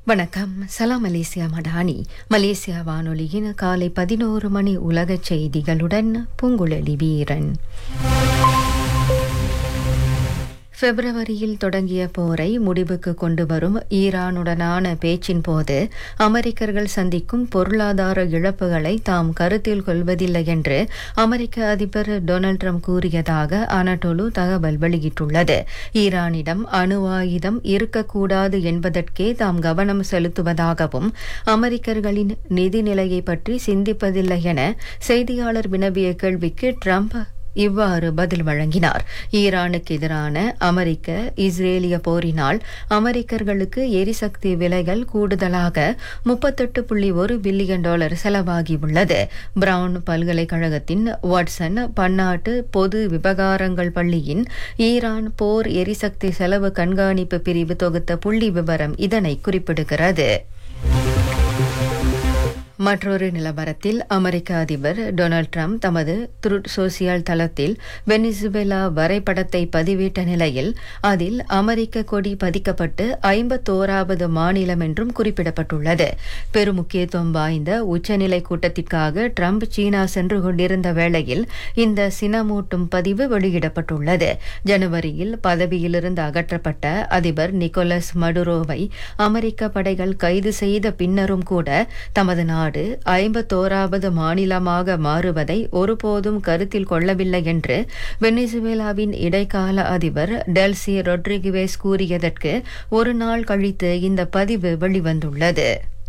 வணக்கம் சலாம் Malaysia Madani Malaysia வானொலியின் காலை பதினோரு மணி உலகச் செய்திகளுடன் பூங்குழலி வீரன் பிப்ரவரியில் தொடங்கிய போரை முடிவுக்கு கொண்டு வரும் ஈரானுடனான பேச்சின் போது அமெரிக்கர்கள் சந்திக்கும் பொருளாதார இழப்புகளை தாம் கருத்தில் கொள்வதில்லை என்று அமெரிக்க அதிபர் டொனால்ட் ட்ரம்ப் கூறியதாக அனடோலு தகவல் வெளியிட்டுள்ளது ஈரானிடம் அணு ஆயுதம் இருக்கக்கூடாது என்பதற்கே தாம் கவனம் செலுத்துவதாகவும் அமெரிக்கர்களின் நிதி நிலையை பற்றி சிந்திப்பதில்லை என செய்தியாளர் வினவிய கேள்விக்கு ட்ரம்ப் இவ்வாறு பதில் வழங்கினார் ஈரானுக்கு எதிரான அமெரிக்க இஸ்ரேலிய போரினால் அமெரிக்கர்களுக்கு எரிசக்தி விலைகள் கூடுதலாக முப்பத்தெட்டு புள்ளி ஒரு பில்லியன் டாலர் செலவாகியுள்ளது பிரவுன் பல்கலைக்கழகத்தின் வாட்சன் பன்னாட்டு பொது விவகாரங்கள் பள்ளியின் ஈரான் போர் எரிசக்தி செலவு கண்காணிப்பு பிரிவு தொகுத்த புள்ளி விவரம் இதனை குறிப்பிடுகிறது மற்றொரு நிலவரத்தில் அமெரிக்க அதிபர் டொனால்ட் ட்ரம்ப் தமது த்ருட் சோசியல் தளத்தில் வெனிசுவேலா வரைபடத்தை பதிவிட்ட நிலையில் அதில் அமெரிக்க கொடி பதிக்கப்பட்டு ஐம்பத்தோராவது மாநிலம் என்றும் குறிப்பிடப்பட்டுள்ளது பெரும் முக்கியத்துவம் வாய்ந்த உச்சநிலை கூட்டத்திற்காக ட்ரம்ப் சீனா சென்று கொண்டிருந்த வேளையில் இந்த சினமூட்டும் பதிவு வெளியிடப்பட்டுள்ளது ஜனவரியில் பதவியிலிருந்து அகற்றப்பட்ட அதிபர் நிக்கோலஸ் மடுரோவை அமெரிக்க படைகள் கைது செய்த பின்னரும் கூட தமது நாடு நாடு ஐம்பத்தோராவது மாநிலமாக மாறுவதை ஒருபோதும் கருத்தில் கொள்ளவில்லை என்று வெனிசுவேலாவின் இடைக்கால அதிபர் டெல்சி ரொட்ரிகுவேஸ் கூறியதற்கு ஒரு நாள் கழித்து இந்த பதிவு வெளிவந்துள்ளது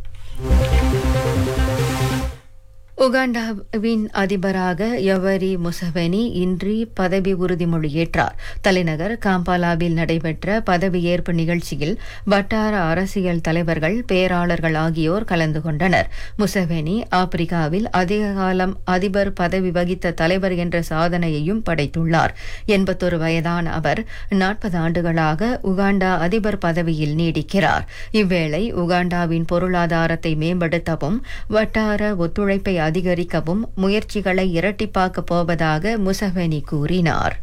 உகாண்டாவின் அதிபராக யவரி முசவெனி இன்றி பதவி உறுதிமொழியேற்றார் தலைநகர் காம்பாலாவில் நடைபெற்ற பதவியேற்பு நிகழ்ச்சியில் வட்டார அரசியல் தலைவர்கள் பேராளர்கள் ஆகியோர் கலந்து கொண்டனர் முசவெனி ஆப்பிரிக்காவில் அதிக காலம் அதிபர் பதவி வகித்த தலைவர் என்ற சாதனையையும் படைத்துள்ளார் எண்பத்தொரு வயதான அவர் நாற்பது ஆண்டுகளாக உகாண்டா அதிபர் பதவியில் நீடிக்கிறார் இவ்வேளை உகாண்டாவின் பொருளாதாரத்தை மேம்படுத்தவும் வட்டார ஒத்துழைப்பை அதிகரிக்கவும் முயற்சிகளை இரட்டிப்பாக்கப் போவதாக முசவெனி கூறினார்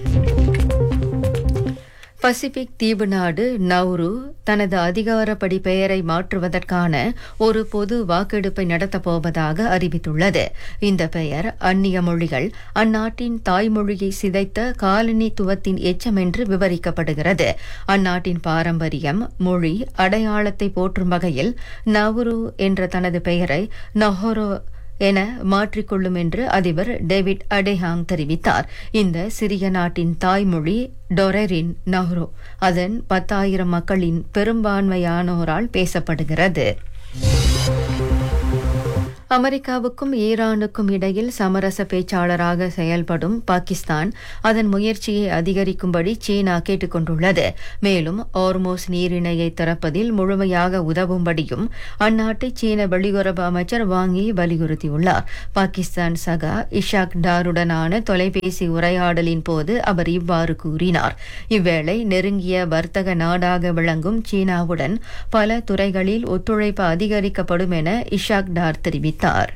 பசிபிக் தீவு நாடு நவ்ரு தனது அதிகாரப்படி பெயரை மாற்றுவதற்கான ஒரு பொது வாக்கெடுப்பை நடத்தப் போவதாக அறிவித்துள்ளது இந்த பெயர் அந்நிய மொழிகள் அந்நாட்டின் தாய்மொழியை சிதைத்த காலனித்துவத்தின் எச்சம் என்று விவரிக்கப்படுகிறது அந்நாட்டின் பாரம்பரியம் மொழி அடையாளத்தை போற்றும் வகையில் நவ்ரு என்ற தனது பெயரை நொஹோரோ என மாற்றிக்கொள்ளும் என்று அதிபர் டேவிட் அடேஹாங் தெரிவித்தார் இந்த சிறிய நாட்டின் தாய்மொழி டொரெரின் நஹ்ரோ அதன் பத்தாயிரம் மக்களின் பெரும்பான்மையானோரால் பேசப்படுகிறது அமெரிக்காவுக்கும் ஈரானுக்கும் இடையில் சமரச பேச்சாளராக செயல்படும் பாகிஸ்தான் அதன் முயற்சியை அதிகரிக்கும்படி சீனா கேட்டுக் கொண்டுள்ளது மேலும் ஓர்மோஸ் நீரிணையை திறப்பதில் முழுமையாக உதவும்படியும் அந்நாட்டு சீன வெளியுறவு அமைச்சர் வாங்கி வலியுறுத்தியுள்ளார் பாகிஸ்தான் சகா இஷாக் டாருடனான தொலைபேசி உரையாடலின் போது அவர் இவ்வாறு கூறினார் இவ்வேளை நெருங்கிய வர்த்தக நாடாக விளங்கும் சீனாவுடன் பல துறைகளில் ஒத்துழைப்பு அதிகரிக்கப்படும் என இஷாக் டார் தெரிவித்தார் தெரிவித்தார்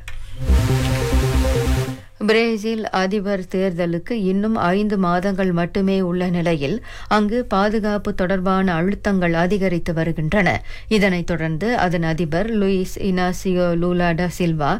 பிரேசில் அதிபர் தேர்தலுக்கு இன்னும் ஐந்து மாதங்கள் மட்டுமே உள்ள நிலையில் அங்கு பாதுகாப்பு தொடர்பான அழுத்தங்கள் அதிகரித்து வருகின்றன இதனைத் தொடர்ந்து அதன் அதிபர் லூயிஸ் இனாசியோ லூலா ட சில்வா